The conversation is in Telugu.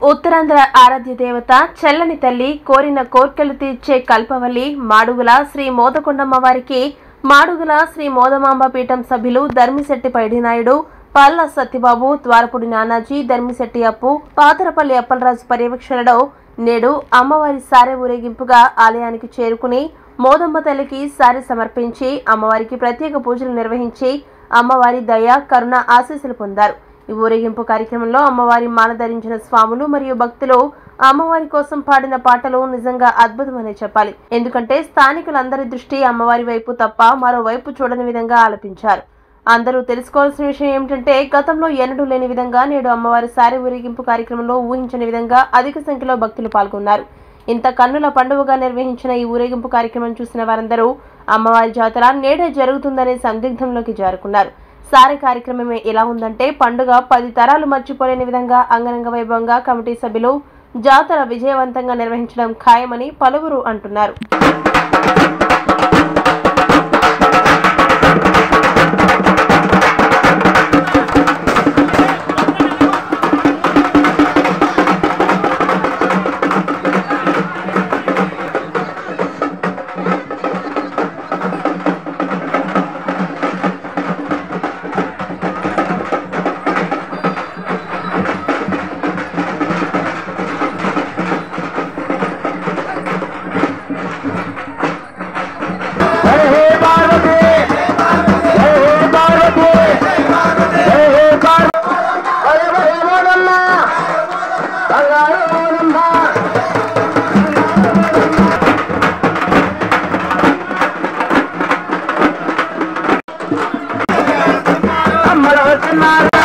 ఉత్తరాంధ్ర ఆరాధ్య దేవత చెల్లని తల్లి కోరిన కోర్కెలు తీర్చే కల్పవల్లి మాడుగుల శ్రీ మోదకొండమ్మ వారికి మాడుగుల శ్రీ మోదమాంబ పీఠం సభ్యులు ధర్మిశెట్టి పైడినాయుడు పల్ల సత్యబాబు ద్వారపుడి నానాజీ ధర్మిశెట్టి అప్పు పాతరపల్లి అప్పలరాజు పర్యవేక్షణలో నేడు అమ్మవారి సారె ఊరేగింపుగా ఆలయానికి చేరుకుని మోదమ్మ తల్లికి సారె సమర్పించి అమ్మవారికి ప్రత్యేక పూజలు నిర్వహించి అమ్మవారి దయ కరుణ ఆశీస్సులు పొందారు ఈ ఊరేగింపు కార్యక్రమంలో అమ్మవారి మాల ధరించిన స్వాములు మరియు భక్తులు అమ్మవారి కోసం పాడిన పాటలు నిజంగా అద్భుతమనే చెప్పాలి ఎందుకంటే స్థానికులందరి దృష్టి అమ్మవారి వైపు తప్ప మరోవైపు చూడని విధంగా ఆలపించారు అందరూ తెలుసుకోవాల్సిన విషయం ఏమిటంటే గతంలో ఎన్నడూ లేని విధంగా నేడు అమ్మవారి సారి ఊరేగింపు కార్యక్రమంలో ఊహించని విధంగా అధిక సంఖ్యలో భక్తులు పాల్గొన్నారు ఇంత కన్నుల పండుగగా నిర్వహించిన ఈ ఊరేగింపు కార్యక్రమం చూసిన వారందరూ అమ్మవారి జాతర నేడే జరుగుతుందనే సందిగ్ధంలోకి జారుకున్నారు సారి కార్యక్రమమే ఎలా ఉందంటే పండుగ పది తరాలు మర్చిపోలేని విధంగా అంగరంగ వైభవంగా కమిటీ సభ్యులు జాతర విజయవంతంగా నిర్వహించడం ఖాయమని పలువురు అంటున్నారు జై హే పార్వతి జై హే పార్వతి జై హే పార్వతి హరి హరి మోదమ్మ బంగారు మోదమ్మ అమ్మలు వచ్చినారు